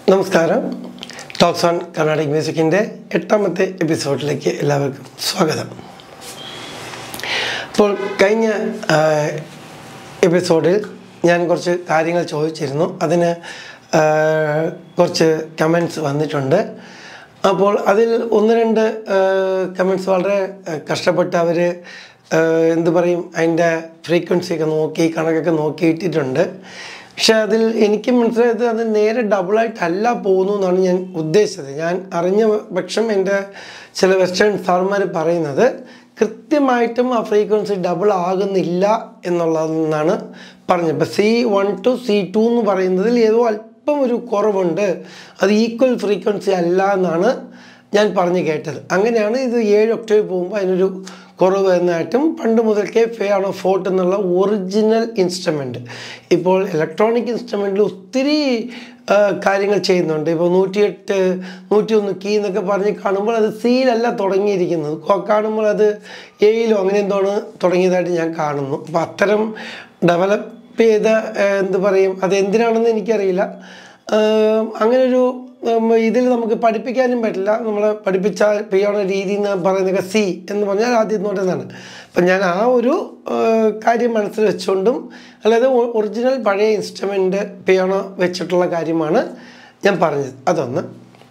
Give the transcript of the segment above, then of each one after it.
നമസ്കാരം talks on Carnatic മ്യൂസിക്കിൻ്റെ എട്ടാമത്തെ എപ്പിസോഡിലേക്ക് എല്ലാവർക്കും സ്വാഗതം അപ്പോൾ കഴിഞ്ഞ ആ, എപ്പിസോഡിൽ ഞാൻ കുറച്ച് കാര്യങ്ങൾ ചോദിച്ചിരുന്നു അതിന് ആ, കുറച്ച് കമൻസ് വന്നിട്ടുണ്ട് അപ്പോൾ അതിൽ ഒന്ന് രണ്ട് കമൻസ് വളരെ ആ, കഷ്ടപ്പെട്ട് അവർ എന്ത് പറയും അതിൻ്റെ ഫ്രീക്വൻസിയൊക്കെ നോക്കി കണക്കൊക്കെ നോക്കിയിട്ടിട്ടുണ്ട് പക്ഷെ അതിൽ എനിക്ക് മനസ്സിലായത് അത് നേരെ ഡബിളായിട്ടല്ല പോകുന്നു എന്നാണ് ഞാൻ ഉദ്ദേശിച്ചത് ഞാൻ അറിഞ്ഞ പക്ഷം എൻ്റെ ചില വെസ്റ്റേൺ സാർമാർ പറയുന്നത് കൃത്യമായിട്ടും ആ ഫ്രീക്വൻസി ഡബിൾ ആകുന്നില്ല എന്നുള്ളതെന്നാണ് പറഞ്ഞത് ഇപ്പം C one to C two എന്ന് പറയുന്നതിൽ ഏതോ അല്പം ഒരു കുറവുണ്ട് അത് ഈക്വൽ ഫ്രീക്വൻസി അല്ല എന്നാണ് ഞാൻ പറഞ്ഞു കേട്ടത് അങ്ങനെയാണ് ഇത് ഏഴ് ഒക്ടോബർ പോകുമ്പോൾ അതിനൊരു കുറവ് എന്നായിട്ടും പണ്ട് മുതൽക്കേ ഫേ ആണ് ഫോർട്ട് എന്നുള്ള ഒറിജിനൽ ഇൻസ്ട്രുമെൻ്റ് ഇപ്പോൾ ഇലക്ട്രോണിക് ഇൻസ്ട്രുമെൻറ്റിൽ ഒത്തിരി ആ, കാര്യങ്ങൾ ചെയ്യുന്നുണ്ട് ഇപ്പോൾ നൂറ്റിയെട്ട് നൂറ്റി ഒന്ന് കീ എന്നൊക്കെ പറഞ്ഞ് കാണുമ്പോൾ അത് സിയിലല്ല തുടങ്ങിയിരിക്കുന്നത് കൊ- കാണുമ്പോൾ അത് എയിലോ അങ്ങനെ എന്തോണ് തുടങ്ങിയതായിട്ട് ഞാൻ കാണുന്നു അപ്പോൾ അത്തരം ഡെവലപ്പ് ചെയ്ത ആ, എന്ത് പറയും അത് എന്തിനാണെന്ന് എനിക്കറിയില്ല ആഹ് അങ്ങനൊരു ഇതിൽ നമുക്ക് പഠിപ്പിക്കാനും പറ്റില്ല നമ്മൾ പഠിപ്പിച്ചാൽ ചെയ്യണ രീതി എന്ന് പറയുന്നത് സി എന്ന് പറഞ്ഞാൽ ആദ്യം തൊട്ടെന്നാണ് അപ്പം ഞാൻ ആ ഒരു ആഹ് കാര്യം മനസ്സിൽ വെച്ചുകൊണ്ടും അല്ലാതെ ഒറിജിനൽ പഴയ ഇൻസ്ട്രുമെൻ്റ് പിയാണോ വെച്ചിട്ടുള്ള കാര്യമാണ് ഞാൻ പറഞ്ഞത് അതൊന്ന്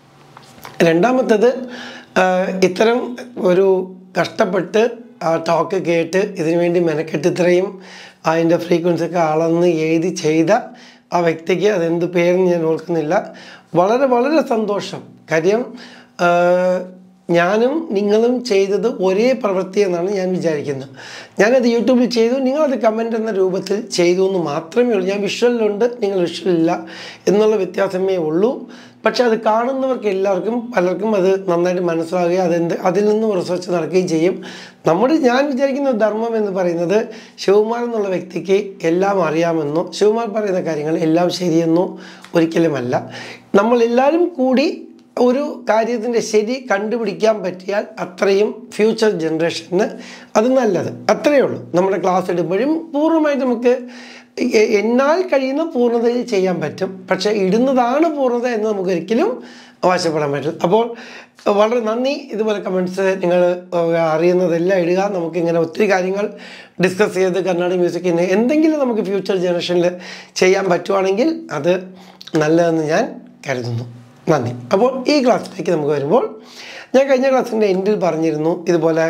രണ്ടാമത്തത് ആഹ് ഇത്തരം ഒരു കഷ്ടപ്പെട്ട് ആ ടോക്ക് കേട്ട് ഇതിനു വേണ്ടി മെനക്കെട്ട് ഇത്രയും അതിൻ്റെ ഫ്രീക്വൻസി ഒക്കെ അളന്ന് എഴുതി ചെയ്ത ആ വ്യക്തിക്ക് അതെന്ത് പേരെന്ന് ഞാൻ ഓർക്കുന്നില്ല വളരെ വളരെ സന്തോഷം കാര്യം ആഹ് ഞാനും നിങ്ങളും ചെയ്തത് ഒരേ പ്രവൃത്തി എന്നാണ് ഞാൻ വിചാരിക്കുന്നത് ഞാനത് യൂട്യൂബിൽ ചെയ്തു നിങ്ങളത് കമൻ്റ് എന്ന രൂപത്തിൽ ചെയ്തു എന്ന് മാത്രമേ ഉള്ളൂ ഞാൻ വിഷ്വലിലുണ്ട് നിങ്ങൾ വിഷ്വലില്ല എന്നുള്ള വ്യത്യാസമേ ഉള്ളൂ പക്ഷെ അത് കാണുന്നവർക്ക് എല്ലാവർക്കും പലർക്കും അത് നന്നായിട്ട് മനസ്സിലാവുകയും അതെന്ത് അതിൽ നിന്നും റിസർച്ച് നടക്കുകയും ചെയ്യും നമ്മുടെ ഞാൻ വിചാരിക്കുന്ന ധർമ്മം എന്ന് പറയുന്നത് ശിവകുമാർ എന്നുള്ള വ്യക്തിക്ക് എല്ലാം അറിയാമെന്നോ ശിവകുമാർ പറയുന്ന കാര്യങ്ങൾ എല്ലാം ശരിയെന്നോ ഒരിക്കലുമല്ല നമ്മളെല്ലാവരും കൂടി ഒരു കാര്യത്തിൻ്റെ ശരി കണ്ടുപിടിക്കാൻ പറ്റിയാൽ അത്രയും ഫ്യൂച്ചർ ജനറേഷന് അത് നല്ലത് അത്രയേ ഉള്ളൂ നമ്മുടെ ക്ലാസ് ഇടുമ്പോഴും പൂർണ്ണമായിട്ട് നമുക്ക് എ- എന്നാൽ കഴിയുന്ന പൂർണ്ണതയിൽ ചെയ്യാൻ പറ്റും പക്ഷേ ഇടുന്നതാണ് പൂർണ്ണത എന്ന് നമുക്ക് ഒരിക്കലും അവകാശപ്പെടാൻ പറ്റില്ല അപ്പോൾ വളരെ നന്ദി ഇതുപോലെ കമൻസ് നിങ്ങൾ അറിയുന്നതെല്ലാം ഇടുക നമുക്കിങ്ങനെ ഒത്തിരി കാര്യങ്ങൾ ഡിസ്കസ് ചെയ്ത് കർണാടക മ്യൂസിക്കിന് എന്തെങ്കിലും നമുക്ക് ഫ്യൂച്ചർ ജനറേഷനിൽ ചെയ്യാൻ പറ്റുവാണെങ്കിൽ അത് നല്ലതെന്ന് ഞാൻ കരുതുന്നു നന്ദി അപ്പോൾ ഈ ക്ലാസ്സിലേക്ക് നമുക്ക് വരുമ്പോൾ ഞാൻ കഴിഞ്ഞ ക്ലാസ്സിൻ്റെ എൻഡിൽ പറഞ്ഞിരുന്നു ഇതുപോലെ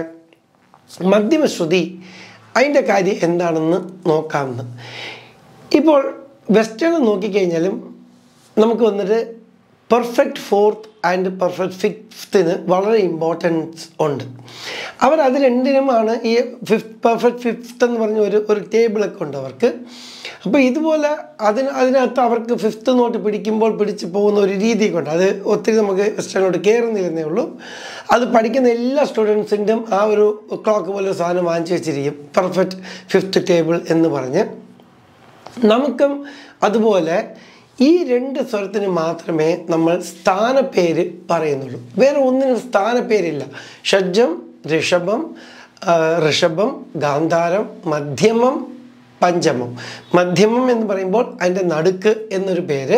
മധ്യമശ്രുതി അതിൻ്റെ കാര്യം എന്താണെന്ന് നോക്കാമെന്ന് ഇപ്പോൾ വെസ്റ്റേൺ നോക്കിക്കഴിഞ്ഞാലും നമുക്ക് വന്നിട്ട് പെർഫെക്റ്റ് ഫോർത്ത് ആൻഡ് പെർഫെക്റ്റ് ഫിഫ്ത്തിന് വളരെ ഇമ്പോർട്ടൻസ് ഉണ്ട് അവർ അത് രണ്ടിനുമാണ് ഈ ഫിഫ്ത്ത് പെർഫെക്റ്റ് ഫിഫ്ത്ത് എന്ന് പറഞ്ഞ ഒരു ഒരു ടേബിളൊക്കെ ഉണ്ട് അവർക്ക് അപ്പോൾ ഇതുപോലെ അതിന് അതിനകത്ത് അവർക്ക് ഫിഫ്ത്ത് നോട്ട് പിടിക്കുമ്പോൾ പിടിച്ച് പോകുന്ന ഒരു രീതിയൊക്കെ ഉണ്ട് അത് ഒത്തിരി നമുക്ക് വെസ്റ്റേണോട്ട് കയറുന്നില്ലെന്നേ ഉള്ളൂ അത് പഠിക്കുന്ന എല്ലാ സ്റ്റുഡൻസിൻ്റെയും ആ ഒരു ക്ലോക്ക് പോലെ ഒരു സാധനം വാങ്ങിച്ചു വെച്ചിരിക്കും പെർഫെക്റ്റ് ഫിഫ്ത്ത് ടേബിൾ എന്ന് പറഞ്ഞ് നമുക്കും അതുപോലെ ഈ രണ്ട് സ്വരത്തിന് മാത്രമേ നമ്മൾ സ്ഥാനപ്പേര് പറയുന്നുള്ളൂ വേറെ ഒന്നിനും സ്ഥാനപ്പേരില്ല ഷഡ്ജം ഋഷഭം ആ, ഋഷഭം ഗാന്ധാരം മധ്യമം പഞ്ചമം മധ്യമം എന്ന് പറയുമ്പോൾ അതിൻ്റെ നടുക്ക് എന്നൊരു പേര്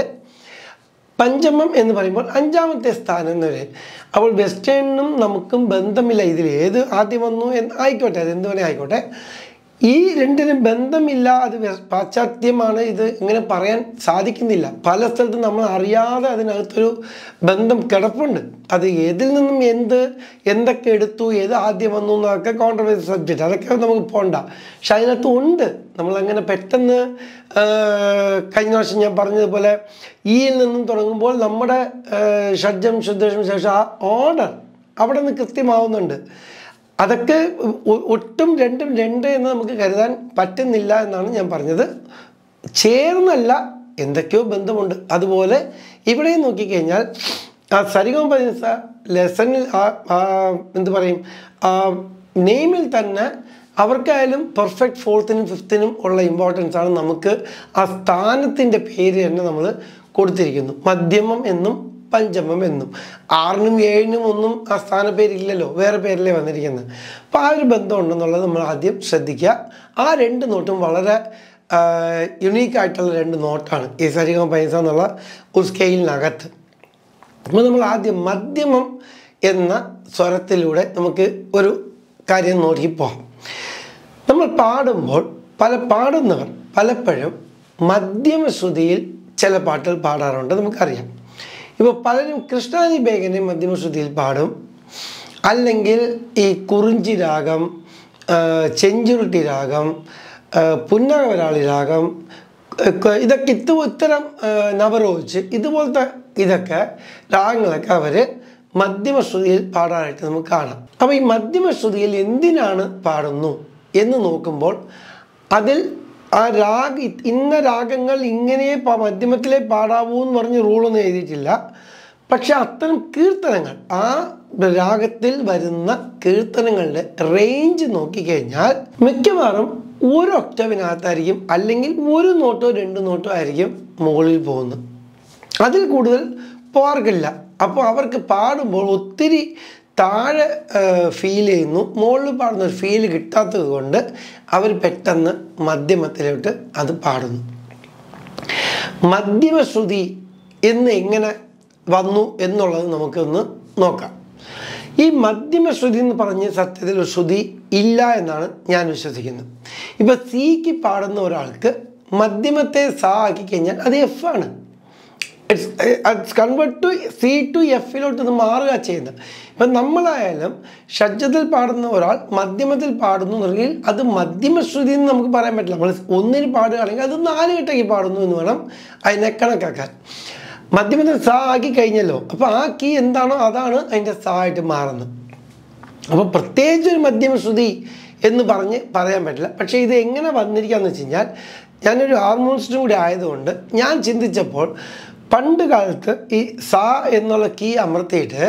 പഞ്ചമം എന്ന് പറയുമ്പോൾ അഞ്ചാമത്തെ സ്ഥാനം എന്നൊരു അപ്പോൾ വെസ്റ്റേണിനും നമുക്കും ബന്ധമില്ല ഇതിൽ ഏത് ആദ്യം വന്നു എന്ന് ആയിക്കോട്ടെ അത് എന്ത് വേണേ ആയിക്കോട്ടെ ഈ രണ്ടിനും ബന്ധമില്ല അത് വെ- പാശ്ചാത്യമാണ് ഇത് ഇങ്ങനെ പറയാൻ സാധിക്കുന്നില്ല പല സ്ഥലത്തും നമ്മൾ അറിയാതെ അതിനകത്തൊരു ബന്ധം കിടപ്പുണ്ട് അത് ഏതിൽ നിന്നും എന്ത് എന്തൊക്കെ എടുത്തു ഏത് ആദ്യം വന്നു എന്നൊക്കെ കോൺട്രവേഴ്സി സബ്ജക്റ്റ് അതൊക്കെ നമുക്ക് പോണ്ട പക്ഷെ അതിനകത്ത് ഉണ്ട് നമ്മളങ്ങനെ പെട്ടെന്ന് ആ, കഴിഞ്ഞ വർഷം ഞാൻ പറഞ്ഞതുപോലെ ഈയിൽ നിന്നും തുടങ്ങുമ്പോൾ നമ്മുടെ ആ, ഷഡ്ജം ശുദ്ധേഷം ശേഷം ആ ഓർഡർ അവിടെ നിന്ന് കൃത്യമാവുന്നുണ്ട് അതൊക്കെ ഒ- ഒട്ടും രണ്ടും രണ്ട് എന്ന് നമുക്ക് കരുതാൻ പറ്റുന്നില്ല എന്നാണ് ഞാൻ പറഞ്ഞത് ചേർന്നല്ല എന്തൊക്കെയോ ബന്ധമുണ്ട് അതുപോലെ ഇവിടെയും നോക്കിക്കഴിഞ്ഞാൽ ആ സരിഗമ പതിനസ ലെസണിൽ ആ ആ എന്ത് പറയും ആ നെയിമിൽ തന്നെ അവർക്കായാലും പെർഫെക്റ്റ് ഫോർത്തിനും ഫിഫ്ത്തിനും ഉള്ള ഇമ്പോർട്ടൻസ് ആണ് നമുക്ക് ആ സ്ഥാനത്തിൻ്റെ പേര് തന്നെ നമ്മൾ കൊടുത്തിരിക്കുന്നു മധ്യമം എന്നും പഞ്ചമം എന്നും ആറിനും ഏഴിനും ഒന്നും ആ സ്ഥാനപ്പേരില്ലല്ലോ വേറെ പേരിലേ വന്നിരിക്കുന്നത് അപ്പോൾ ആ ഒരു ബന്ധം ഉണ്ടെന്നുള്ളത് നമ്മൾ ആദ്യം ശ്രദ്ധിക്കുക ആ രണ്ട് നോട്ടും വളരെ യുണീക്ക് ആയിട്ടുള്ള രണ്ട് നോട്ടാണ് ഈ സരിഗമ പൈസ എന്നുള്ള ഒരു സ്കെയിലിനകത്ത് അപ്പോൾ നമ്മൾ ആദ്യം മധ്യമം എന്ന സ്വരത്തിലൂടെ നമുക്ക് ഒരു കാര്യം നോക്കി പോകാം നമ്മൾ പാടുമ്പോൾ പല പാടുന്നവർ പലപ്പോഴും മധ്യമശ്രുതിയിൽ ചില പാട്ടുകൾ പാടാറുണ്ട് നമുക്കറിയാം ഇപ്പോൾ പലരും കൃഷ്ണാനി ബേഗനെ മധ്യമശ്രുതിയിൽ പാടും അല്ലെങ്കിൽ ഈ കുറിഞ്ചി രാഗം ആ, ചെഞ്ചുരുട്ടി രാഗം ആ, പുന്നകവരാളി രാഗം ഒക്കെ ഇതൊക്കെ ഇത് ഇത്തരം ആ, നവരോച്ച് ഇതുപോലത്തെ ഇതൊക്കെ രാഗങ്ങളൊക്കെ അവർ മധ്യമശ്രുതിയിൽ പാടാനായിട്ട് നമുക്ക് കാണാം അപ്പോൾ ഈ മധ്യമശ്രുതിയിൽ എന്തിനാണ് പാടുന്നു എന്ന് നോക്കുമ്പോൾ അതിൽ ആ രാഗ ഇന്ന രാഗങ്ങൾ ഇങ്ങനെ പ- മധ്യമത്തിലേ പാടാവൂ എന്ന് പറഞ്ഞ് റൂളൊന്നും എഴുതിയിട്ടില്ല പക്ഷെ അത്തരം കീർത്തനങ്ങൾ ആ രാഗത്തിൽ വരുന്ന കീർത്തനങ്ങളുടെ റേഞ്ച് നോക്കിക്കഴിഞ്ഞാൽ മിക്കവാറും ഒരു ഒക്ടവിനകത്തായിരിക്കും അല്ലെങ്കിൽ ഒരു നോട്ടോ രണ്ട് നോട്ടോ ആയിരിക്കും മുകളിൽ പോകുന്നത് അതിൽ കൂടുതൽ പോർക്കില്ല അപ്പോൾ അവർക്ക് പാടുമ്പോൾ ഒത്തിരി താഴെ ഫീൽ ചെയ്യുന്നു മുകളിൽ പാടുന്ന ഒരു ഫീൽ കിട്ടാത്തത് കൊണ്ട് അവർ പെട്ടെന്ന് മധ്യമത്തിലോട്ട് അത് പാടുന്നു മധ്യമശ്രുതി എന്ന് എങ്ങനെ വന്നു എന്നുള്ളത് നമുക്കൊന്ന് നോക്കാം ഈ മധ്യമശ്രുതി എന്ന് പറഞ്ഞ് സത്യത്തിൽ ഒരു ശ്രുതി ഇല്ല എന്നാണ് ഞാൻ വിശ്വസിക്കുന്നത് ഇപ്പം സിക്ക് പാടുന്ന ഒരാൾക്ക് മധ്യമത്തെ സാ ആക്കി കഴിഞ്ഞാൽ അത് എഫ് ആണ് it's convert to C to എഫിലോട്ട് ഇത് മാറുക ചെയ്യുന്നത് ഇപ്പം നമ്മളായാലും ഷഡ്ജത്തിൽ പാടുന്ന ഒരാൾ മധ്യമത്തിൽ പാടുന്നു എന്നുണ്ടെങ്കിൽ അത് മധ്യമശ്രുതി എന്ന് നമുക്ക് പറയാൻ പറ്റില്ല നമ്മൾ ഒന്നിന് പാടുകയാണെങ്കിൽ അത് നാല് കെട്ടയ്ക്ക് പാടുന്നു എന്ന് വേണം അതിനെ കണക്കാക്കാൻ മധ്യമത്തിൽ സാ ആക്കി കഴിഞ്ഞല്ലോ അപ്പോൾ ആ കീ എന്താണോ അതാണ് അതിൻ്റെ സാ ആയിട്ട് മാറുന്നത് അപ്പോൾ പ്രത്യേകിച്ച് ഒരു മധ്യമശ്രുതി എന്ന് പറഞ്ഞ് പറയാൻ പറ്റില്ല പക്ഷേ ഇത് എങ്ങനെ വന്നിരിക്കുകയെന്ന് വെച്ച് കഴിഞ്ഞാൽ ഞാനൊരു ഹാർമോണിസ്റ്റും കൂടി ആയതുകൊണ്ട് ഞാൻ ചിന്തിച്ചപ്പോൾ പണ്ട് കാലത്ത് ഈ സാ എന്നുള്ള കീ അമർത്തിയിട്ട്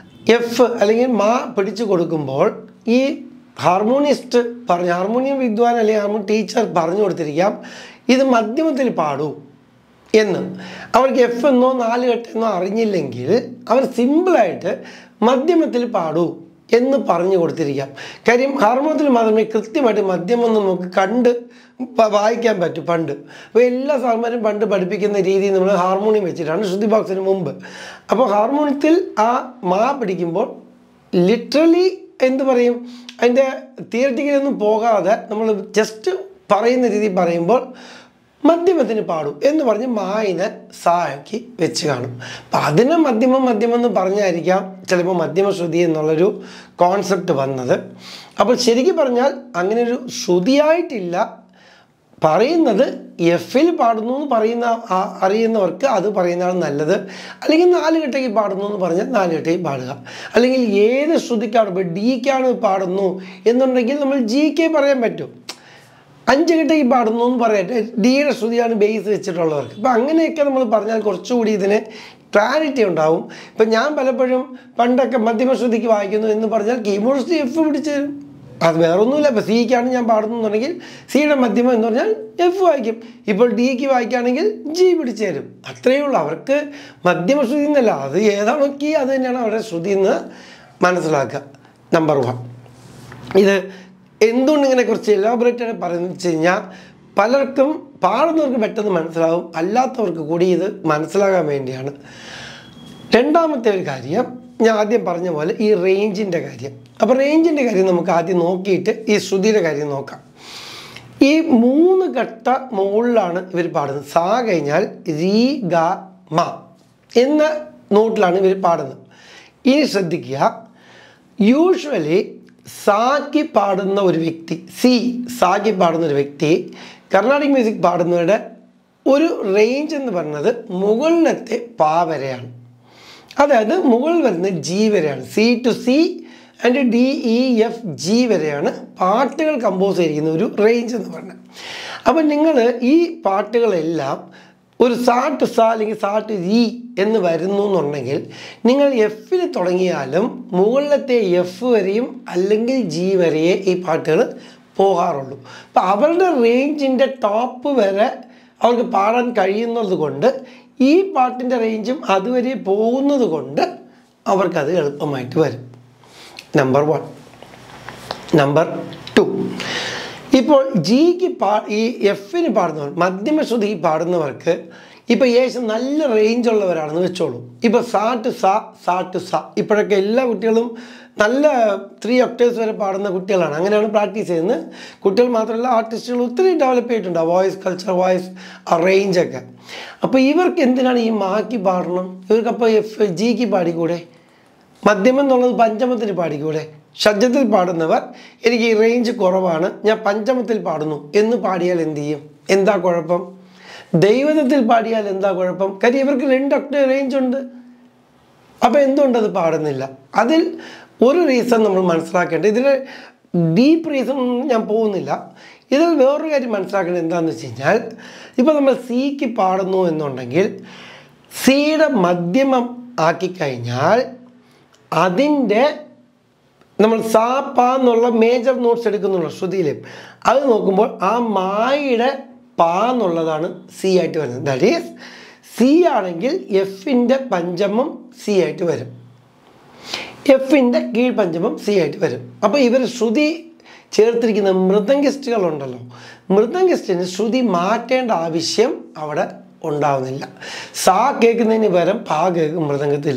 എഫ് അല്ലെങ്കിൽ മാ പിടിച്ചു കൊടുക്കുമ്പോൾ ഈ ഹാർമോണിസ്റ്റ് പറഞ്ഞ ഹാർമോണിയം വിദ്വാൻ അല്ലെങ്കിൽ ഹാർമോണിയം ടീച്ചർ പറഞ്ഞു കൊടുത്തിരിക്കാം ഇത് മധ്യമത്തിൽ പാടൂ എന്ന് അവർക്ക് എഫ് എന്നോ നാല് കെട്ടെന്നോ അറിഞ്ഞില്ലെങ്കിൽ അവർ സിമ്പിളായിട്ട് മധ്യമത്തിൽ പാടൂ എന്ന് പറഞ്ഞു കൊടുത്തിരിക്കാം കാര്യം ഹാർമോണത്തിൽ മാത്രമേ കൃത്യമായിട്ട് മധ്യമം എന്ന് നമുക്ക് കണ്ട് പ- വായിക്കാൻ പറ്റും പണ്ട് അപ്പോൾ എല്ലാ സാർമാരും പണ്ട് പഠിപ്പിക്കുന്ന രീതി നമ്മൾ ഹാർമോണിയം വെച്ചിട്ടാണ് ശ്രുതി ബോക്സിന് മുമ്പ് അപ്പോൾ ഹാർമോണിയത്തിൽ ആ മാ പിടിക്കുമ്പോൾ ലിറ്ററലി എന്ത് പറയും അതിൻ്റെ തിയററ്റിക്കലൊന്നും പോകാതെ നമ്മൾ ജസ്റ്റ് പറയുന്ന രീതി പറയുമ്പോൾ മധ്യമത്തിന് പാടും എന്ന് പറഞ്ഞ് മായിനെ സാക്കി വെച്ച് കാണും അപ്പം അതിന് മധ്യമം മധ്യമം എന്ന് പറഞ്ഞായിരിക്കാം ചിലപ്പോൾ മധ്യമ ശ്രുതി എന്നുള്ളൊരു കോൺസെപ്റ്റ് വന്നത് അപ്പോൾ ശരിക്കും പറഞ്ഞാൽ അങ്ങനെ ഒരു ശ്രുതിയായിട്ടില്ല പറയുന്നത് എഫിൽ പാടുന്നു എന്ന് പറയുന്ന ആ- അറിയുന്നവർക്ക് അത് പറയുന്നതാണ് നല്ലത് അല്ലെങ്കിൽ നാല് കെട്ടയ്ക്ക് പാടുന്നു എന്ന് പറഞ്ഞാൽ നാല് കെട്ടയ്ക്ക് പാടുക അല്ലെങ്കിൽ ഏത് ശ്രുതിക്കാണ് ഇപ്പോൾ ഡിക്കാണ് പാടുന്നു എന്നുണ്ടെങ്കിൽ നമ്മൾ ജി കെ പറയാൻ പറ്റും അഞ്ച് കെട്ടയ്ക്ക് പാടുന്നു എന്ന് പറയട്ടെ ഡിയുടെ ശ്രുതിയാണ് ബേസ് വെച്ചിട്ടുള്ളവർക്ക് അപ്പം അങ്ങനെയൊക്കെ നമ്മൾ പറഞ്ഞാൽ കുറച്ചുകൂടി ഇതിന് ക്ലാരിറ്റി ഉണ്ടാവും ഇപ്പം ഞാൻ പലപ്പോഴും പണ്ടൊക്കെ മധ്യമശ്രുതിക്ക് വായിക്കുന്നു എന്ന് പറഞ്ഞാൽ കീബോർഡ് എഫ് പിടിച്ച് തരും അത് വേറൊന്നുമില്ല ഇപ്പോൾ സിക്കാണ് ഞാൻ പാടുന്നുണ്ടെങ്കിൽ സിയുടെ മധ്യമം എന്ന് പറഞ്ഞാൽ എഫ് വായിക്കും ഇപ്പോൾ ഡിക്ക് വായിക്കുകയാണെങ്കിൽ ജി പിടിച്ചു തരും അത്രയേ ഉള്ളൂ അവർക്ക് മധ്യമശ്രുതി എന്നല്ല അത് ഏതാണോ കീ അത് തന്നെയാണ് അവരുടെ ശ്രുതി എന്ന് മനസ്സിലാക്കുക നമ്പർ വൺ ഇത് എന്തുകൊണ്ട് ഇങ്ങനെ കുറച്ച് എലാബറേറ്റ് ആയിട്ട് പറയുന്നത് വെച്ച് കഴിഞ്ഞാൽ പലർക്കും പാടുന്നവർക്ക് പെട്ടെന്ന് മനസ്സിലാവും അല്ലാത്തവർക്ക് കൂടി ഇത് മനസ്സിലാകാൻ വേണ്ടിയാണ് രണ്ടാമത്തെ ഒരു കാര്യം ഞാൻ ആദ്യം പറഞ്ഞ പോലെ ഈ റേഞ്ചിൻ്റെ കാര്യം അപ്പോൾ റേഞ്ചിൻ്റെ കാര്യം നമുക്ക് ആദ്യം നോക്കിയിട്ട് ഈ ശ്രുതിയുടെ കാര്യം നോക്കാം ഈ മൂന്ന് ഘട്ട മുകളിലാണ് ഇവർ പാടുന്നത് സാ കഴിഞ്ഞാൽ രീ ഗ മ എന്ന നോട്ടിലാണ് ഇവർ പാടുന്നത് ഇനി ശ്രദ്ധിക്കുക യൂഷ്വലി സാക്കി പാടുന്ന ഒരു വ്യക്തി സി സാക്കി പാടുന്ന ഒരു വ്യക്തി കർണാടിക് മ്യൂസിക് പാടുന്നവരുടെ ഒരു റേഞ്ച് എന്ന് പറയുന്നത് മുകളിലത്തെ പാ വരെയാണ് അതായത് മുകളിൽ വരുന്നത് ജി വരെയാണ് C to C and D E F G വരെയാണ് പാട്ടുകൾ കമ്പോസ് ചെയ്തിരിക്കുന്ന ഒരു റേഞ്ച് എന്ന് പറഞ്ഞത് അപ്പം നിങ്ങൾ ഈ പാട്ടുകളെല്ലാം ഒരു സാ ടു സാ അല്ലെങ്കിൽ സാ ടു ജി എന്ന് വരുന്നു എന്നുണ്ടെങ്കിൽ നിങ്ങൾ എഫിൽ തുടങ്ങിയാലും മുകളിലത്തെ എഫ് വരെയും അല്ലെങ്കിൽ ജി വരെയേ ഈ പാട്ടുകൾ പോകാറുള്ളൂ അപ്പം അവരുടെ റേഞ്ചിൻ്റെ ടോപ്പ് വരെ അവർക്ക് പാടാൻ കഴിയുന്നത് കൊണ്ട് ഈ പാട്ടിൻ്റെ റേഞ്ചും അതുവരെ പോകുന്നത് കൊണ്ട് അവർക്കത് എളുപ്പമായിട്ട് വരും നമ്പർ വൺ നമ്പർ ടു ഇപ്പോൾ ജിക്ക് പാ ഈ എഫിന് പാടുന്നവർ മധ്യമശ്രുതി പാടുന്നവർക്ക് ഇപ്പം യേശു നല്ല റേഞ്ച് ഉള്ളവരാണെന്ന് വെച്ചോളൂ ഇപ്പോൾ സാ ടു സാ സാ ടു സാ ഇപ്പോഴൊക്കെ എല്ലാ കുട്ടികളും നല്ല ത്രീ ഒക്ടേഴ്സ് വരെ പാടുന്ന കുട്ടികളാണ് അങ്ങനെയാണ് പ്രാക്ടീസ് ചെയ്യുന്നത് കുട്ടികൾ മാത്രമല്ല ആർട്ടിസ്റ്റുകൾ ഒത്തിരി ഡെവലപ്പ് ചെയ്തിട്ടുണ്ട് ആ വോയിസ് കൾച്ചർ വോയിസ് ആ റേഞ്ചൊക്കെ അപ്പോൾ ഇവർക്ക് എന്തിനാണ് ഈ മാക്കി പാടണം ഇവർക്കപ്പോൾ എഫ് ജിക്ക് പാടിക്കൂടെ മധ്യമം എന്നുള്ളത് പഞ്ചമത്തിൽ പാടിക്കൂടെ ഷഡ്ജത്തിൽ പാടുന്നവർ എനിക്ക് ഈ റേഞ്ച് കുറവാണ് ഞാൻ പഞ്ചമത്തിൽ പാടുന്നു എന്ന് പാടിയാൽ എന്ത് ചെയ്യും എന്താ കുഴപ്പം ദൈവതത്തിൽ പാടിയാൽ എന്താ കുഴപ്പം കാര്യം ഇവർക്ക് രണ്ട് ഒക്ടേവ് റേഞ്ച് ഉണ്ട് അപ്പോൾ എന്തുകൊണ്ട് അത് പാടുന്നില്ല അതിൽ ഒരു റീസൺ നമ്മൾ മനസ്സിലാക്കേണ്ടത് ഇതിൽ ഡീപ്പ് റീസൺ ഞാൻ പോകുന്നില്ല ഇതിൽ വേറൊരു കാര്യം മനസ്സിലാക്കേണ്ടത് എന്താണെന്ന് വെച്ച് കഴിഞ്ഞാൽ ഇപ്പോൾ നമ്മൾ സിക്ക് പാടുന്നു എന്നുണ്ടെങ്കിൽ സിയുടെ മധ്യമം ആക്കിക്കഴിഞ്ഞാൽ അതിൻ്റെ നമ്മൾ സാ പ എന്നുള്ള മേജർ നോട്ട്സ് എടുക്കുന്നുള്ളൂ ശ്രുതിയിൽ അത് നോക്കുമ്പോൾ ആ മായുടെ പ എന്നുള്ളതാണ് സി ആയിട്ട് വരുന്നത് ദാറ്റ് ഈസ് സി ആണെങ്കിൽ എഫിൻ്റെ പഞ്ചമം സി ആയിട്ട് വരും എഫിൻ്റെ കീഴ്പഞ്ചമം സി ആയിട്ട് വരും അപ്പോൾ ഇവർ ശ്രുതി ചേർത്തിരിക്കുന്ന മൃദംഗിസ്റ്റുകളുണ്ടല്ലോ മൃദംഗിസ്റ്റിന് ശ്രുതി മാറ്റേണ്ട ആവശ്യം അവിടെ ഉണ്ടാവുന്നില്ല സാ കേൾക്കുന്നതിന് പകരം പാ കേൾക്കും മൃദംഗത്തിൽ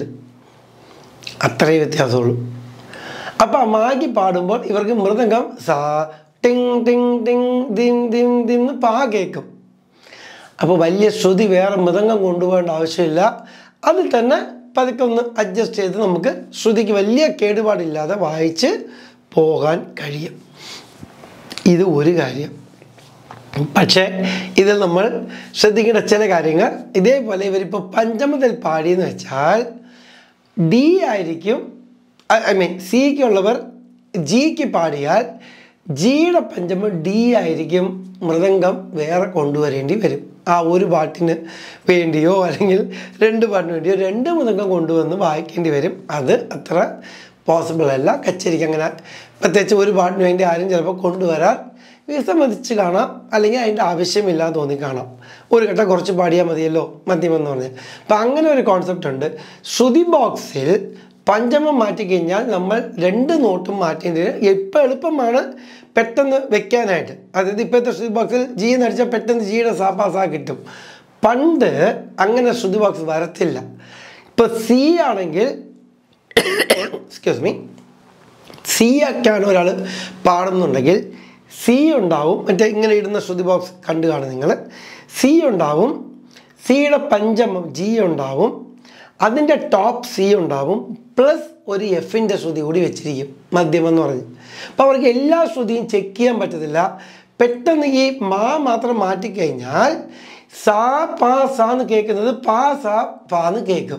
അത്രയേ വ്യത്യാസമുള്ളൂ അപ്പോൾ മാഗി പാടുമ്പോൾ ഇവർക്ക് മൃദംഗം സാ ടിങ് ടിങ് ടിങ് ദിം ദിം ദിം എന്ന് പാ കേൾക്കും അപ്പോൾ വലിയ ശ്രുതി വേറെ മൃദംഗം കൊണ്ടുപോകേണ്ട ആവശ്യമില്ല അതിൽ തന്നെ പതുക്കെ ഒന്ന് അഡ്ജസ്റ്റ് ചെയ്ത് നമുക്ക് ശ്രുതിക്ക് വലിയ കേടുപാടില്ലാതെ വായിച്ച് പോകാൻ കഴിയും ഇത് ഒരു കാര്യം പക്ഷേ ഇതിൽ നമ്മൾ ശ്രദ്ധിക്കേണ്ട ചില കാര്യങ്ങൾ ഇതേപോലെ ഇവരിപ്പോൾ പഞ്ചമത്തിൽ പാടിയെന്ന് വെച്ചാൽ ഡി ആയിരിക്കും ഐ മീൻ സിക്കുള്ളവർ ജിക്ക് പാടിയാൽ ജിയുടെ പഞ്ചമം ഡി ആയിരിക്കും മൃദംഗം വേറെ കൊണ്ടുവരേണ്ടി വരും ആ ഒരു പാട്ടിന് വേണ്ടിയോ അല്ലെങ്കിൽ രണ്ട് പാട്ടിന് വേണ്ടിയോ രണ്ട് മൃദംഗം കൊണ്ടുവന്ന് വായിക്കേണ്ടി വരും അത് അത്ര പോസിബിൾ അല്ല കച്ചേരിക്ക് അങ്ങനെ പ്രത്യേകിച്ച് ഒരു പാട്ടിന് വേണ്ടി ആരും ചിലപ്പോൾ കൊണ്ടുവരാൻ വിസമ്മതിച്ച് കാണാം അല്ലെങ്കിൽ അതിൻ്റെ ആവശ്യമില്ല എന്ന് തോന്നി കാണാം ഒരു ഘട്ടം കുറച്ച് പാടിയാൽ മതിയല്ലോ മദ്യമെന്ന് പറഞ്ഞാൽ അപ്പം അങ്ങനെ ഒരു കോൺസെപ്റ്റ് ഉണ്ട് ശ്രുതി ബോക്സിൽ പഞ്ചമം മാറ്റിക്കഴിഞ്ഞാൽ നമ്മൾ രണ്ട് നോട്ടും മാറ്റേണ്ടി വരും ഇപ്പം എളുപ്പമാണ് പെട്ടെന്ന് വെക്കാനായിട്ട് അതായത് ഇപ്പോഴത്തെ ശ്രുതി ബോക്സിൽ ജി എന്ന് അടിച്ചാൽ പെട്ടെന്ന് ജിയുടെ സാപ്പാസാ കിട്ടും പണ്ട് അങ്ങനെ ശ്രുതി ബോക്സ് വരത്തില്ല ഇപ്പോൾ സി ആണെങ്കിൽ എക്സ്ക്യൂസ് മീ സി ഒക്കെയാണ് ഒരാൾ പാടുന്നുണ്ടെങ്കിൽ സി ഉണ്ടാവും മറ്റേ ഇങ്ങനെ ഇടുന്ന ശ്രുതി ബോക്സ് കണ്ടു കാണും നിങ്ങൾ സി ഉണ്ടാവും സിയുടെ പഞ്ചമം ജി ഉണ്ടാവും അതിൻ്റെ ടോപ്പ് സി ഉണ്ടാവും പ്ലസ് ഒരു എഫിൻ്റെ ശ്രുതി കൂടി വെച്ചിരിക്കും മദ്യം എന്ന് പറഞ്ഞ് അപ്പോൾ അവർക്ക് എല്ലാ ശ്രുതിയും ചെക്ക് ചെയ്യാൻ പറ്റത്തില്ല പെട്ടെന്ന് ഈ മാ മാത്രം മാറ്റിക്കഴിഞ്ഞാൽ സാ പാ സാ എന്ന് കേൾക്കുന്നത് പാ സാ പാ എന്ന് കേൾക്കും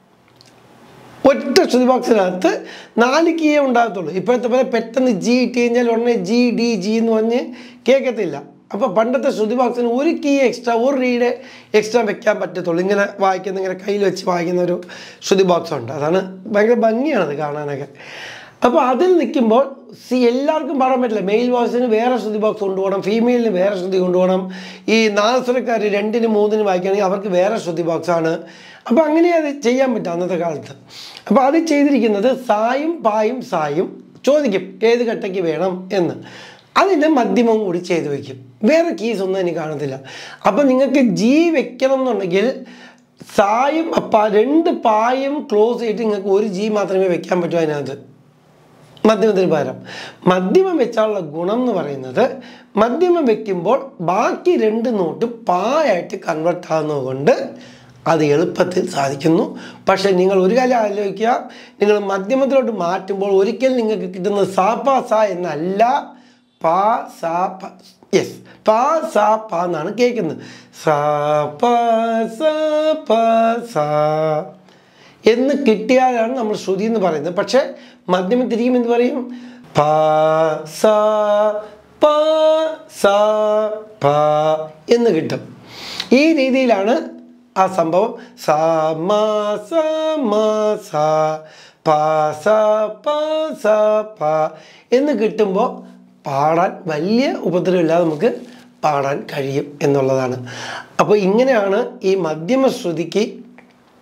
ഒറ്റ ശ്രുതി ബോക്സിനകത്ത് നാല് കീയേ ഉണ്ടാകത്തുള്ളൂ ഇപ്പോഴത്തെ പോലെ പെട്ടെന്ന് ജി ഇട്ട് കഴിഞ്ഞാൽ ഉടനെ ജി ഡി ജി എന്ന് പറഞ്ഞ് കേൾക്കത്തില്ല അപ്പോൾ പണ്ടത്തെ ശ്രുതി ബോക്സിന് ഒരു കീ എക്സ്ട്രാ ഒരു റീഡ് എക്സ്ട്രാ വെക്കാൻ പറ്റത്തുള്ളൂ ഇങ്ങനെ വായിക്കുന്ന ഇങ്ങനെ കയ്യിൽ വെച്ച് വായിക്കുന്ന ഒരു ശ്രുതി ബോക്സ് ഉണ്ട് അതാണ് ഭയങ്കര ഭംഗിയാണത് കാണാനൊക്കെ അപ്പോൾ അതിൽ നിൽക്കുമ്പോൾ സി എല്ലാവർക്കും പാടാൻ പറ്റില്ല മെയിൽ വോയിസിന് വേറെ ശ്രുതി ബോക്സ് കൊണ്ടുപോകണം ഫീമെയിലിന് വേറെ ശ്രുതി കൊണ്ടുപോകണം ഈ നാദസ്വരക്കാർ രണ്ടിനും മൂന്നിനും വായിക്കുകയാണെങ്കിൽ അവർക്ക് വേറെ ശ്രുതി ബോക്സാണ് അപ്പോൾ അങ്ങനെ അത് ചെയ്യാൻ പറ്റും അന്നത്തെ കാലത്ത് അപ്പോൾ അത് ചെയ്തിരിക്കുന്നത് സായും പായും സായും ചോദിക്കും ഏത് കട്ടയ്ക്ക് വേണം എന്ന് അതിൻ്റെ മധ്യമവും കൂടി ചെയ്ത് വെക്കും വേറെ കീസ് ഒന്നും എനിക്ക് കാണത്തില്ല അപ്പം നിങ്ങൾക്ക് ജി വെക്കണം എന്നുണ്ടെങ്കിൽ സായും പ രണ്ട് പായും ക്ലോസ് ചെയ്തിട്ട് നിങ്ങൾക്ക് ഒരു ജി മാത്രമേ വെക്കാൻ പറ്റൂ അതിനകത്ത് മധ്യമത്തിന് പകരം മധ്യമം വെച്ചാലുള്ള ഗുണം എന്ന് പറയുന്നത് മധ്യമം വെക്കുമ്പോൾ ബാക്കി രണ്ട് നോട്ടും പായായിട്ട് കൺവെർട്ട് ആകുന്നത് കൊണ്ട് അത് എളുപ്പത്തിൽ സാധിക്കുന്നു പക്ഷേ നിങ്ങൾ ഒരു കാര്യം ആലോചിക്കുക നിങ്ങൾ മധ്യമത്തിലോട്ട് മാറ്റുമ്പോൾ ഒരിക്കലും നിങ്ങൾക്ക് കിട്ടുന്നത് സാ പ സ എന്നല്ല പാ സാ പ യെസ് പാ സാ പ എന്നാണ് കേൾക്കുന്നത് സാ പ സ പ സാ എന്ന് കിട്ടിയാലാണ് നമ്മൾ ശ്രുതി എന്ന് പറയുന്നത് പക്ഷേ മധ്യമം തിരികും എന്ന് പറയും പ സ പ സ പ എന്ന് കിട്ടും ഈ രീതിയിലാണ് ആ സംഭവം സ മ സ മ സ പ സ പ സ പ എന്ന് കിട്ടുമ്പോൾ പാടാൻ വലിയ ഉപദ്രവമില്ലാതെ നമുക്ക് പാടാൻ കഴിയും എന്നുള്ളതാണ് അപ്പോൾ ഇങ്ങനെയാണ് ഈ മധ്യമ ശ്രുതിക്ക്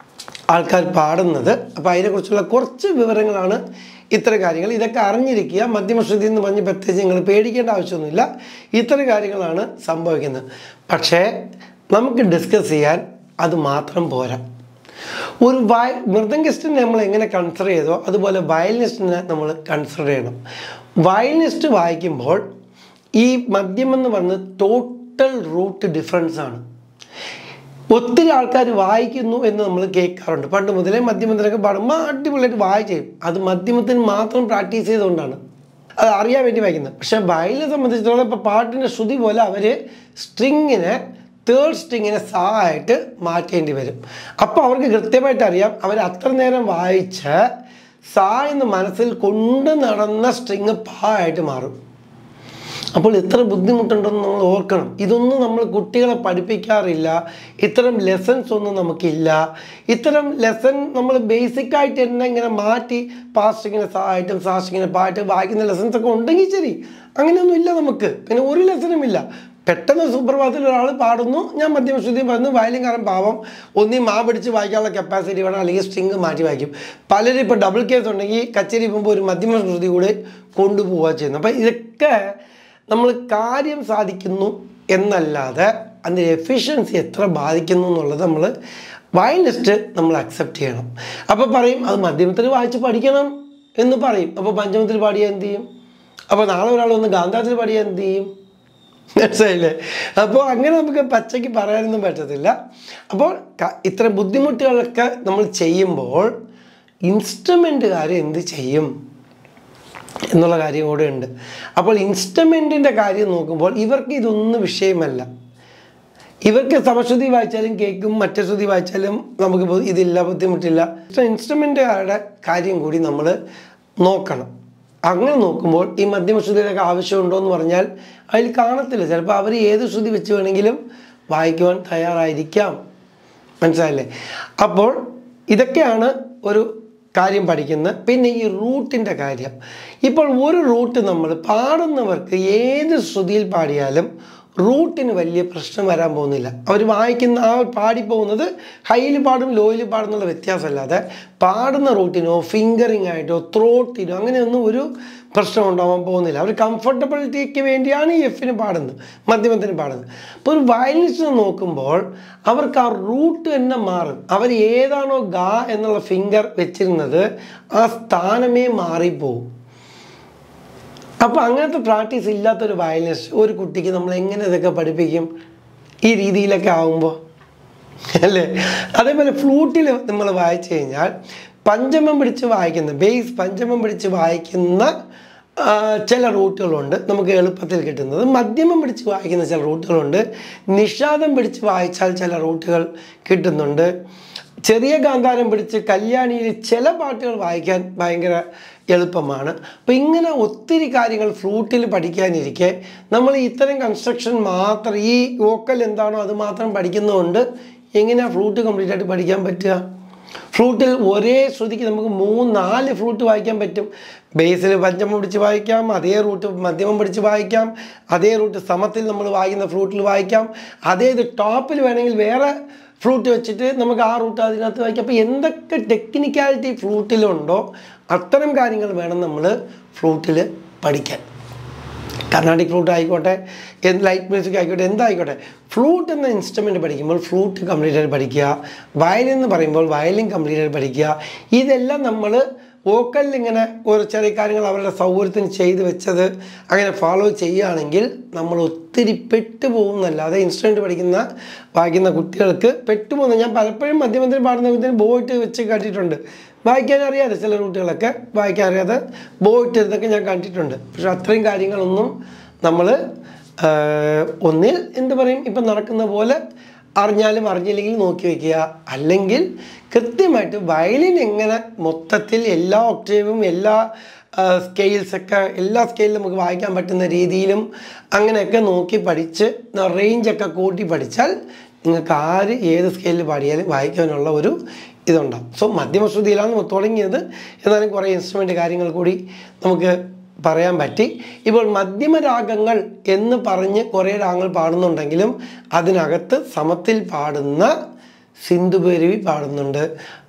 ആൾക്കാർ പാടുന്നത് അപ്പോൾ അതിനെക്കുറിച്ചുള്ള കുറച്ച് വിവരങ്ങളാണ് ഇത്തരം കാര്യങ്ങൾ ഇതൊക്കെ അറിഞ്ഞിരിക്കുക മധ്യമശ്രുതി എന്ന് പറഞ്ഞ് പ്രത്യേകിച്ച് നിങ്ങൾ പേടിക്കേണ്ട ആവശ്യമൊന്നുമില്ല ഇത്തരം കാര്യങ്ങളാണ് സംഭവിക്കുന്നത് പക്ഷേ നമുക്ക് ഡിസ്കസ് ചെയ്യാൻ അത് മാത്രം പോരാ ഒരു വയ മൃദംഗിസ്റ്റിനെ നമ്മൾ എങ്ങനെ കൺസിഡർ ചെയ്തോ അതുപോലെ വയലിനിസ്റ്റിനെ നമ്മൾ കൺസിഡർ ചെയ്യണം വയലിനിസ്റ്റ് വായിക്കുമ്പോൾ ഈ മദ്യം എന്ന് പറഞ്ഞത് ടോട്ടൽ റൂട്ട് ഡിഫറൻസ് ആണ് ഒത്തിരി ആൾക്കാർ വായിക്കുന്നു എന്ന് നമ്മൾ കേൾക്കാറുണ്ട് പണ്ട് മുതലേ മധ്യമത്തിനൊക്കെ പാടുമ്പോൾ അടിപൊളിയായിട്ട് വായിച്ചു അത് മധ്യമത്തിന് മാത്രം പ്രാക്ടീസ് ചെയ്തുകൊണ്ടാണ് അത് അറിയാൻ വേണ്ടി വായിക്കുന്നത് പക്ഷേ വയലിനെ സംബന്ധിച്ചിടത്തോളം ഇപ്പോൾ പാട്ടിൻ്റെ ശ്രുതി പോലെ അവർ സ്ട്രിങ്ങിനെ തേർഡ് സ്ട്രിങ്ങിനെ സാ ആയിട്ട് മാറ്റേണ്ടി വരും അപ്പോൾ അവർക്ക് കൃത്യമായിട്ട് അറിയാം അവർ അത്ര നേരം വായിച്ച് സാ എന്ന് മനസ്സിൽ കൊണ്ട് നടന്ന സ്ട്രിങ് പാ ആയിട്ട് മാറും അപ്പോൾ ഇത്ര ബുദ്ധിമുട്ടുണ്ടെന്ന് നമ്മൾ ഓർക്കണം ഇതൊന്നും നമ്മൾ കുട്ടികളെ പഠിപ്പിക്കാറില്ല ഇത്തരം ലെസൺസ് ഒന്നും നമുക്കില്ല ഇത്തരം ലെസൺ നമ്മൾ ബേസിക്കായിട്ട് തന്നെ ഇങ്ങനെ മാറ്റി പാസ്റ്റിങ്ങിനെ സഹായിട്ടും സാസ്റ്റിങ്ങിനെ പാട്ട് വായിക്കുന്ന ലെസൺസ് ഒക്കെ ഉണ്ടെങ്കിൽ ശരി അങ്ങനെയൊന്നും ഇല്ല നമുക്ക് പിന്നെ ഒരു ലെസണും ഇല്ല പെട്ടെന്ന് സുപ്രഭാതത്തിൽ ഒരാൾ പാടുന്നു ഞാൻ മധ്യമശ്രുതിയും പറയുന്നു വയലിൻകാരൻ പാവം ഒന്നീ മാ പിടിച്ച് വായിക്കാനുള്ള കപ്പാസിറ്റി വേണം അല്ലെങ്കിൽ സ്ട്രിങ് മാറ്റി വായിക്കും പലരും ഇപ്പോൾ ഡബിൾ കേസ് ഉണ്ടെങ്കിൽ കച്ചേരി പോകുമ്പോൾ ഒരു മധ്യമശ്രുതി കൂടെ കൊണ്ടുപോവുക ചെയ്യുന്നു അപ്പോൾ ഇതൊക്കെ നമ്മൾ കാര്യം സാധിക്കുന്നു എന്നല്ലാതെ അതിൻ്റെ എഫിഷ്യൻസി എത്ര ബാധിക്കുന്നു എന്നുള്ളത് നമ്മൾ വയലിസ്റ്റ് നമ്മൾ അക്സെപ്റ്റ് ചെയ്യണം അപ്പോൾ പറയും അത് മധ്യമത്തിൽ വായിച്ച് പഠിക്കണം എന്ന് പറയും അപ്പോൾ പഞ്ചമത്തിൽ പാടിയാൽ എന്ത് ചെയ്യും അപ്പോൾ നാളെ ഒരാൾ വന്ന് ഗാന്ധാരത്തിൽ പാടിയാൽ എന്ത് ചെയ്യും മനസ്സിലായില്ലേ അപ്പോൾ അങ്ങനെ നമുക്ക് പച്ചയ്ക്ക് പറയാനൊന്നും പറ്റത്തില്ല അപ്പോൾ ക- ഇത്ര ബുദ്ധിമുട്ടുകളൊക്കെ നമ്മൾ ചെയ്യുമ്പോൾ ഇൻസ്ട്രുമെൻറ്റുകാർ എന്ത് ചെയ്യും എന്നുള്ള കാര്യം കൂടെ ഉണ്ട് അപ്പോൾ ഇൻസ്ട്രുമെൻറ്റിൻ്റെ കാര്യം നോക്കുമ്പോൾ ഇവർക്ക് ഇതൊന്നും വിഷയമല്ല ഇവർക്ക് സമശ്രുതി വായിച്ചാലും കേൾക്കും മറ്റേ ശ്രുതി വായിച്ചാലും നമുക്ക് ബു- ഇതില്ല ബുദ്ധിമുട്ടില്ല ഇൻസ്ട്രുമെൻറ്റുകാരുടെ കാര്യം കൂടി നമ്മൾ നോക്കണം അങ്ങനെ നോക്കുമ്പോൾ ഈ മധ്യമശ്രുതിയുടെയൊക്കെ ആവശ്യമുണ്ടോ എന്ന് പറഞ്ഞാൽ അതിൽ കാണത്തില്ല ചിലപ്പോൾ അവർ ഏത് ശ്രുതി വെച്ച് വേണമെങ്കിലും വായിക്കുവാൻ തയ്യാറായിരിക്കാം മനസ്സിലായില്ലേ അപ്പോൾ ഇതൊക്കെയാണ് ഒരു കാര്യം പഠിക്കുന്നത് പിന്നെ ഈ റൂട്ടിൻ്റെ കാര്യം ഇപ്പോൾ ഒരു റൂട്ട് നമ്മൾ പാടുന്നവർക്ക് ഏത് ശ്രുതിയിൽ പാടിയാലും റൂട്ടിന് വലിയ പ്രശ്നം വരാൻ പോകുന്നില്ല അവർ വായിക്കുന്ന ആ പാടിപ്പോകുന്നത് ഹൈയിൽ പാടും ലോയിൽ പാടുന്നുള്ള വ്യത്യാസമല്ലാതെ പാടുന്ന റൂട്ടിനോ ഫിംഗറിങ് ആയിട്ടോ ത്രോട്ടിനോ അങ്ങനെയൊന്നും ഒരു പ്രശ്നം ഉണ്ടാവാൻ പോകുന്നില്ല അവർ കംഫർട്ടബിലിറ്റിക്ക് വേണ്ടിയാണ് ഈ എഫിന് പാടുന്നത് മധ്യമത്തിന് പാടുന്നത് അപ്പോൾ ഒരു വയലിനിസ്റ്റ് നോക്കുമ്പോൾ അവർക്ക് ആ റൂട്ട് തന്നെ മാറും അവർ ഏതാണോ ഗാ എന്നുള്ള ഫിംഗർ വെച്ചിരുന്നത് ആ സ്ഥാനമേ മാറിപ്പോവും അപ്പോൾ അങ്ങനത്തെ പ്രാക്ടീസ് ഇല്ലാത്തൊരു വയലിനിസ്റ്റ് ഒരു കുട്ടിക്ക് നമ്മൾ എങ്ങനെ ഇതൊക്കെ പഠിപ്പിക്കും ഈ രീതിയിലൊക്കെ ആകുമ്പോൾ അല്ലേ അതേപോലെ ഫ്ലൂട്ടിൽ നമ്മൾ വായിച്ചു കഴിഞ്ഞാൽ പഞ്ചമം പിടിച്ച് വായിക്കുന്ന ബേസ് പഞ്ചമം പിടിച്ച് വായിക്കുന്ന ആ, ചില റൂട്ടുകളുണ്ട് നമുക്ക് എളുപ്പത്തിൽ കിട്ടുന്നത് മധ്യമം പിടിച്ച് വായിക്കുന്ന ചില റൂട്ടുകളുണ്ട് നിഷാദം പിടിച്ച് വായിച്ചാൽ ചില റൂട്ടുകൾ കിട്ടുന്നുണ്ട് ചെറിയ ഗാന്ധാരം പിടിച്ച് കല്യാണിയിൽ ചില പാട്ടുകൾ വായിക്കാൻ ഭയങ്കര എളുപ്പമാണ് അപ്പോൾ ഇങ്ങനെ ഒത്തിരി കാര്യങ്ങൾ ഫ്ലൂട്ടിൽ പഠിക്കാനിരിക്കെ നമ്മൾ ഇത്തരം കൺസ്ട്രക്ഷൻ മാത്രം ഈ വോക്കൽ എന്താണോ അത് മാത്രം പഠിക്കുന്നതുകൊണ്ട് എങ്ങനെയാണ് ഫ്ലൂട്ട് കംപ്ലീറ്റ് ആയിട്ട് പഠിക്കാൻ പറ്റുക ഫ്ലൂട്ടിൽ ഒരേ ശ്രുതിക്ക് നമുക്ക് മൂന്ന് നാല് ഫ്ലൂട്ട് വായിക്കാൻ പറ്റും ബേസിൽ പഞ്ചമം പിടിച്ച് വായിക്കാം അതേ റൂട്ട് മധ്യമം പിടിച്ച് വായിക്കാം അതേ റൂട്ട് സമത്തിൽ നമ്മൾ വായിക്കുന്ന ഫ്ലൂട്ടിൽ വായിക്കാം അതേ ഇത് ടോപ്പിൽ വേണമെങ്കിൽ വേറെ ഫ്ലൂട്ട് വെച്ചിട്ട് നമുക്ക് ആ റൂട്ട് അതിനകത്ത് വായിക്കാം അപ്പോൾ എന്തൊക്കെ ടെക്നിക്കാലിറ്റി ഫ്ലൂട്ടിലുണ്ടോ അത്തരം കാര്യങ്ങൾ വേണം നമ്മൾ ഫ്ലൂട്ടിൽ പഠിക്കാൻ കർണാടിക് ഫ്ലൂട്ട് ആയിക്കോട്ടെ എന്ത് ലൈറ്റ് മ്യൂസിക് ആയിക്കോട്ടെ എന്തായിക്കോട്ടെ ഫ്ലൂട്ട് എന്ന ഇൻസ്ട്രുമെൻ്റ് പഠിക്കുമ്പോൾ ഫ്ലൂട്ട് കംപ്ലീറ്റ് ആയിട്ട് പഠിക്കുക വയലിൻ എന്ന് പറയുമ്പോൾ വയലിൻ കംപ്ലീറ്റ് ആയിട്ട് പഠിക്കുക ഇതെല്ലാം നമ്മൾ വോക്കലിൽ ഇങ്ങനെ ഒരു ചെറിയ കാര്യങ്ങൾ അവരുടെ സൗകര്യത്തിന് ചെയ്ത് വെച്ചത് അങ്ങനെ ഫോളോ ചെയ്യുകയാണെങ്കിൽ നമ്മൾ ഒത്തിരി പെട്ടുപോകുന്നല്ലാതെ ഇൻസ്ട്രുമെൻ്റ് പഠിക്കുന്ന വായിക്കുന്ന കുട്ടികൾക്ക് പെട്ടുപോകുന്ന ഞാൻ പലപ്പോഴും മധ്യമന്ത്രി പാടുന്ന കുട്ടികൾ ബോയിട്ട് വെച്ച് കണ്ടിട്ടുണ്ട് വായിക്കാൻ അറിയാതെ ചില റൂട്ടുകളൊക്കെ വായിക്കാൻ അറിയാതെ ബോയിട്ട് ഇതൊക്കെ ഞാൻ കണ്ടിട്ടുണ്ട് പക്ഷെ അത്രയും കാര്യങ്ങളൊന്നും നമ്മൾ ഒന്നിൽ എന്ത് പറയും ഇപ്പം നടക്കുന്ന പോലെ അറിഞ്ഞാലും അറിഞ്ഞില്ലെങ്കിൽ നോക്കി വയ്ക്കുക അല്ലെങ്കിൽ കൃത്യമായിട്ട് വയലിൻ എങ്ങനെ മൊത്തത്തിൽ എല്ലാ ഒക്ടേവും എല്ലാ സ്കെയിൽസൊക്കെ എല്ലാ സ്കെയിലും നമുക്ക് വായിക്കാൻ പറ്റുന്ന രീതിയിലും അങ്ങനെയൊക്കെ നോക്കി പഠിച്ച് റേഞ്ചൊക്കെ കൂട്ടി പഠിച്ചാൽ നിങ്ങൾക്ക് ആര് ഏത് സ്കെയിലിൽ പാടിയാലും വായിക്കാനുള്ള ഒരു ഇതുണ്ടാവും സോ മധ്യമശ്രുതിയിലാണ് തുടങ്ങിയത് എന്നാലും കുറേ ഇൻസ്ട്രുമെൻ്റ് കാര്യങ്ങൾ കൂടി നമുക്ക് പറയാൻ പറ്റി ഇപ്പോൾ മധ്യമരാഗങ്ങൾ എന്ന് പറഞ്ഞ് കുറേ രാഗങ്ങൾ പാടുന്നുണ്ടെങ്കിലും അതിനകത്ത് സമത്തിൽ പാടുന്ന സിന്ധുപേരുവി പാടുന്നുണ്ട്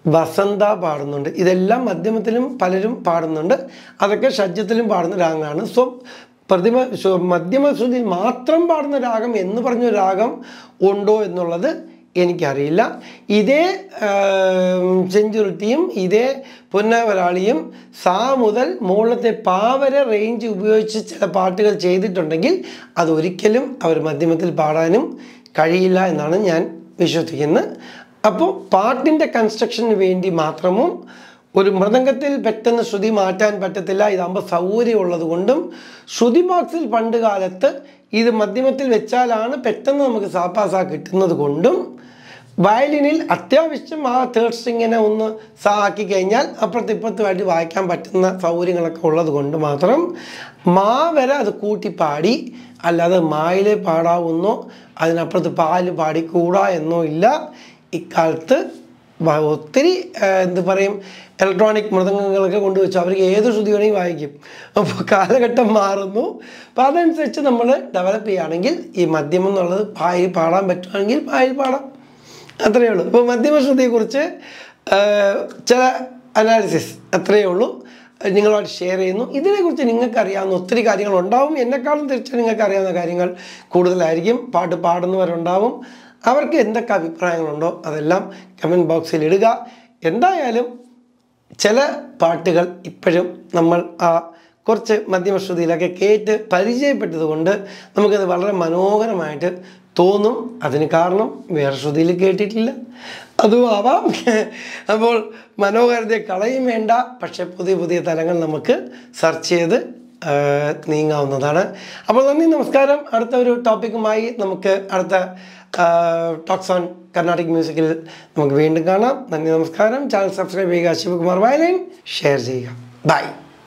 വസന്ത പാടുന്നുണ്ട് ഇതെല്ലാം മധ്യമത്തിലും പലരും പാടുന്നുണ്ട് അതൊക്കെ ഷഡ്ജത്തിലും പാടുന്ന രാഗങ്ങളാണ് സോ പ്രതിമ ശ്വ- മധ്യമശ്രുതിയിൽ മാത്രം പാടുന്ന രാഗം എന്ന് പറഞ്ഞ രാഗം ഉണ്ടോ എന്നുള്ളത് എനിക്കറിയില്ല ഇതേ ചെഞ്ചുരുട്ടിയും ഇതേ പുന്നവരാളിയും സാ മുതൽ മുകളിലത്തെ പാവര റേഞ്ച് ഉപയോഗിച്ച് ചില പാട്ടുകൾ ചെയ്തിട്ടുണ്ടെങ്കിൽ അതൊരിക്കലും അവർ മധ്യമത്തിൽ പാടാനും കഴിയില്ല എന്നാണ് ഞാൻ വിശ്വസിക്കുന്നത് അപ്പോൾ പാട്ടിൻ്റെ കൺസ്ട്രക്ഷന് വേണ്ടി മാത്രമും ഒരു മൃദംഗത്തിൽ പെട്ടെന്ന് ശ്രുതി മാറ്റാൻ പറ്റത്തില്ല ഇതാകുമ്പോൾ സൗകര്യമുള്ളത് കൊണ്ടും ശ്രുതി ബോക്സിൽ പണ്ട് കാലത്ത് ഇത് മധ്യമത്തിൽ വെച്ചാലാണ് പെട്ടെന്ന് നമുക്ക് സാപ്പാസാ കിട്ടുന്നത് കൊണ്ടും വയലിനിൽ അത്യാവശ്യം ആ തേർഡ് സ്ട്രിങ്ങിനെ ഒന്ന് സാ ആക്കി കഴിഞ്ഞാൽ അപ്പുറത്ത് ഇപ്പുറത്തുമായിട്ട് വായിക്കാൻ പറ്റുന്ന സൗകര്യങ്ങളൊക്കെ ഉള്ളത് കൊണ്ട് മാത്രം മാ വരെ അത് കൂട്ടി പാടി അല്ലാതെ മായിലെ പാടാവുന്നോ അതിനപ്പുറത്ത് പാല് പാടിക്കൂടാ എന്നോ ഇല്ല ഇക്കാലത്ത് വ- ഒത്തിരി ആ, എന്ത് പറയും ഇലക്ട്രോണിക് മൃദംഗങ്ങളൊക്കെ കൊണ്ടുവച്ചു അവർക്ക് ഏത് ശ്രുതി വേണമെങ്കിൽ വായിക്കും അപ്പോൾ കാലഘട്ടം മാറുന്നു അപ്പോൾ അതനുസരിച്ച് നമ്മൾ ഡെവലപ്പ് ചെയ്യുകയാണെങ്കിൽ ഈ മദ്യം എന്നുള്ളത് പായിൽ പാടാൻ പറ്റുവാണെങ്കിൽ പായിൽ പാടാം അത്രയേ ഉള്ളൂ ഇപ്പോൾ മധ്യമശ്രുതിയെക്കുറിച്ച് ആ, ചില അനാലിസിസ് അത്രയേ ഉള്ളൂ നിങ്ങളുമായിട്ട് ഷെയർ ചെയ്യുന്നു ഇതിനെക്കുറിച്ച് നിങ്ങൾക്ക് അറിയാവുന്ന ഒത്തിരി കാര്യങ്ങൾ ഉണ്ടാവും എന്നെക്കാളും തീർച്ചയായും നിങ്ങൾക്ക് അറിയാവുന്ന കാര്യങ്ങൾ കൂടുതലായിരിക്കും പാട്ട് പാടുന്നവരുണ്ടാവും അവർക്ക് എന്തൊക്കെ അഭിപ്രായങ്ങളുണ്ടോ അതെല്ലാം കമൻറ്റ് ബോക്സിൽ ഇടുക എന്തായാലും ചില പാട്ടുകൾ ഇപ്പോഴും നമ്മൾ ആ കുറച്ച് മധ്യമശ്രുതിയിലൊക്കെ കേട്ട് പരിചയപ്പെട്ടത് കൊണ്ട് നമുക്കത് വളരെ മനോഹരമായിട്ട് തോന്നും അതിന് കാരണം വേറെ ശ്രുതിയിൽ കേട്ടിട്ടില്ല അതും ആവാം അപ്പോൾ മനോഹരതയെ കളയും വേണ്ട പക്ഷേ പുതിയ പുതിയ തലങ്ങൾ നമുക്ക് സെർച്ച് ചെയ്ത് ആ, നീങ്ങാവുന്നതാണ് അപ്പോൾ നന്ദി നമസ്കാരം അടുത്ത ഒരു ടോപ്പിക്കുമായി നമുക്ക് അടുത്ത ടോക്സ് ഓൺ കർണാട്ടിക് മ്യൂസിക്കിൽ നമുക്ക് വീണ്ടും കാണാം നന്ദി നമസ്കാരം ചാനൽ സബ്സ്ക്രൈബ് ചെയ്യുക ശിവകുമാർ വയലൈൻ ഷെയർ ചെയ്യുക ബൈ